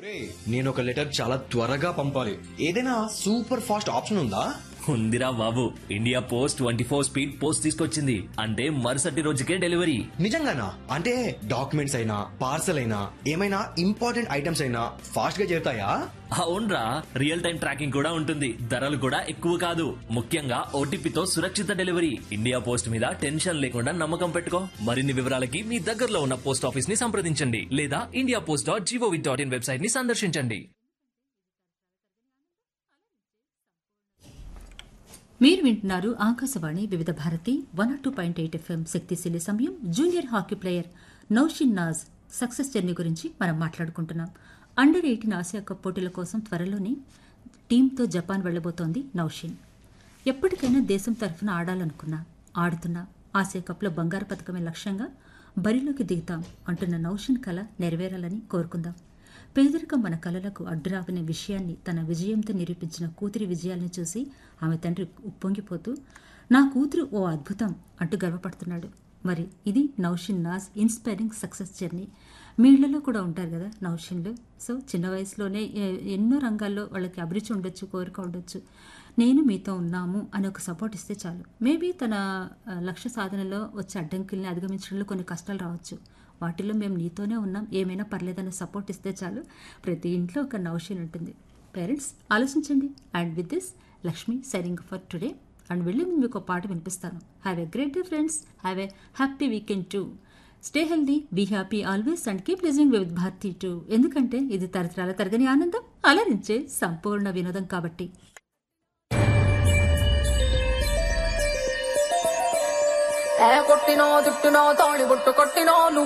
నేను ఒక లెటర్ చాలా త్వరగా పంపాలి ఏదైనా సూపర్ ఫాస్ట్ ఆప్షన్ ఉందా ఉందిరా బాబు India post twenty four speed post తీసుకొచ్చింది అంటే మరుసటి రోజుకే డెలివరీ నిజంగానా అంటే డాక్యుమెంట్స్ అయినా పార్సల్ అయినా ఏమైనా ఇంపార్టెంట్ ఐటమ్స్ అయినా ఫాస్ట్ గా చేరుతాయా అవునరా రియల్ టైం ట్రాకింగ్ కూడా ఉంటుంది ధరలు కూడా ఎక్కువ కాదు ముఖ్యంగా ఓటీపీతో సురక్షిత డెలివరీ ఇండియా పోస్ట్ మీద టెన్షన్ లేకుండా నమ్మకం పెట్టుకో మరిన్ని వివరాలకి మీ దగ్గరలో ఉన్న పోస్ట్ ఆఫీస్ ని సంప్రదించండి లేదా India post dot gov dot in website ని సందర్శించండి మీరు వింటున్నారు Akashvani Vividh Bharati one two point eight FM శక్తిశీలి సమయం junior hockey player Naushin Naaz success journey గురించి మనం మాట్లాడుకుంటున్నాం అండర్ ఎయిటీన్ ఆసియా కప్ పోటీల కోసం త్వరలోనే టీంతో జపాన్ వెళ్లబోతోంది నౌషిన్ ఎప్పటికైనా దేశం తరఫున ఆడాలనుకున్నా ఆడుతున్నా ఆసియా కప్లో బంగారు పథకమే లక్ష్యంగా బరిలోకి దిగుతాం అంటున్న నౌషిన్ కళ నెరవేరాలని కోరుకుందాం పేదరికం మన కలలకు అడ్డురావనే విషయాన్ని తన విజయంతో నిరూపించిన కూతురి విజయాలను చూసి ఆమె తండ్రి ఉప్పొంగిపోతూ నా కూతురు ఓ అద్భుతం అంటూ గర్వపడుతున్నాడు మరి ఇది Naushin Naaz inspiring success journey మీ ఇళ్లలో కూడా ఉంటారు కదా నౌషిన్లు సో చిన్న వయసులోనే ఎ- ఎన్నో రంగాల్లో వాళ్ళకి అభిరుచి ఉండొచ్చు కోరిక ఉండొచ్చు నేను మీతో ఉన్నాము అని ఒక సపోర్ట్ ఇస్తే చాలు మేబీ తన ఆ, లక్ష్య సాధనలో వచ్చే అడ్డంకుల్ని అధిగమించడంలో కొన్ని కష్టాలు రావచ్చు వాటిలో మేము నీతోనే ఉన్నాం ఏమైనా పర్లేదన్న సపోర్ట్ ఇస్తే చాలు ప్రతి ఇంట్లో ఒక నౌషిన్ ఉంటుంది పేరెంట్స్ ఆలోచించండి and with this Lakshmi signing for today and వెళ్ళి ముందు మీకు ఒక పాట వినిపిస్తాను have a great day friends have a happy weekend to stay healthy be happy always and keep listening with Bharati to ఎందుకంటే ఇది తరతరాల తరగని ఆనందం అలరించే సంపూర్ణ వినోదం కాబట్టి ఏ కొట్టినో తిట్టినో తాళి బొట్టు కొట్టినో నువ్వు